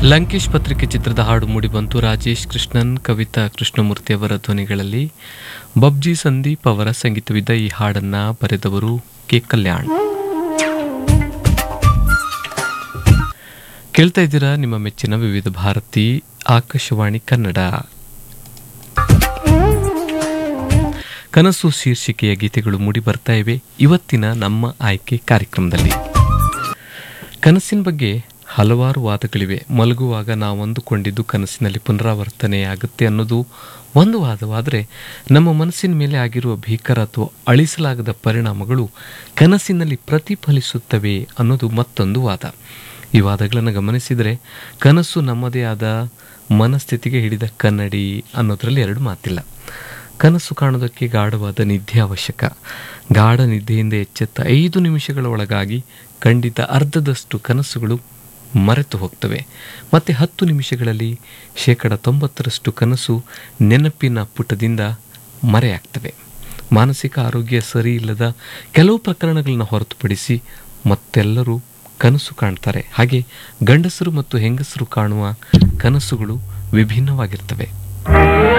ಲಂಕೇಶ್ ಪತ್ರಿಕೆ ಚಿತ್ರದ ಹಾಡು ಮೂಡಿಬಂತು ರಾಜೇಶ್ ಕೃಷ್ಣನ್ ಕವಿತಾ ಕೃಷ್ಣಮೂರ್ತಿ ಅವರ ಧ್ವನಿಗಳಲ್ಲಿ ಬಬ್ಜಿ ಸಂದೀಪ್ ಅವರ ಸಂಗೀತವಿದ್ದ ಈ ಹಾಡನ್ನ ಬರೆದವರು ಕೆ ಕಲ್ಯಾಣ್ ಕೇಳ್ತಾ ಇದ್ದೀರಾ ನಿಮ್ಮ ಮೆಚ್ಚಿನ ವಿವಿಧ ಭಾರತಿ ಆಕಾಶವಾಣಿ ಕನ್ನಡ ಕನಸು ಶೀರ್ಷಿಕೆಯ ಗೀತೆಗಳು ಮೂಡಿ ಬರ್ತಾ ಇವೆ ಇವತ್ತಿನ ನಮ್ಮ ಆಯ್ಕೆ ಕಾರ್ಯಕ್ರಮದಲ್ಲಿ ಕನಸಿನ ಬಗ್ಗೆ ಹಲವಾರು ವಾದಗಳಿವೆ ಮಲಗುವಾಗ ನಾವು ಅಂದುಕೊಂಡಿದ್ದು ಕನಸಿನಲ್ಲಿ ಪುನರಾವರ್ತನೆಯಾಗುತ್ತೆ ಅನ್ನೋದು ಒಂದು ವಾದವಾದರೆ ನಮ್ಮ ಮನಸ್ಸಿನ ಮೇಲೆ ಆಗಿರುವ ಭೀಕರ ಅಥವಾ ಅಳಿಸಲಾಗದ ಪರಿಣಾಮಗಳು ಕನಸಿನಲ್ಲಿ ಪ್ರತಿಫಲಿಸುತ್ತವೆ ಅನ್ನೋದು ಮತ್ತೊಂದು ವಾದ ಈ ವಾದಗಳನ್ನು ಗಮನಿಸಿದರೆ ಕನಸು ನಮ್ಮದೇ ಆದ ಮನಸ್ಥಿತಿಗೆ ಹಿಡಿದ ಕನ್ನಡಿ ಅನ್ನೋದರಲ್ಲಿ ಎರಡು ಮಾತಿಲ್ಲ ಕನಸು ಕಾಣೋದಕ್ಕೆ ಗಾಢವಾದ ನಿದ್ದೆ ಅವಶ್ಯಕ ಗಾಢ ನಿದ್ದೆಯಿಂದ ಎಚ್ಚೆತ್ತ ಐದು ನಿಮಿಷಗಳ ಒಳಗಾಗಿ ಖಂಡಿತ ಅರ್ಧದಷ್ಟು ಕನಸುಗಳು ಮರೆತು ಹೋಗ್ತವೆ ಮತ್ತು ಹತ್ತು ನಿಮಿಷಗಳಲ್ಲಿ ಶೇಕಡ ತೊಂಬತ್ತರಷ್ಟು ಕನಸು ನೆನಪಿನ ಪುಟದಿಂದ ಮರೆಯಾಗ್ತವೆ ಮಾನಸಿಕ ಆರೋಗ್ಯ ಸರಿ ಇಲ್ಲದ ಕೆಲವು ಪ್ರಕರಣಗಳನ್ನು ಹೊರತುಪಡಿಸಿ ಮತ್ತೆಲ್ಲರೂ ಕನಸು ಕಾಣ್ತಾರೆ ಹಾಗೆ ಗಂಡಸರು ಮತ್ತು ಹೆಂಗಸರು ಕಾಣುವ ಕನಸುಗಳು ವಿಭಿನ್ನವಾಗಿರ್ತವೆ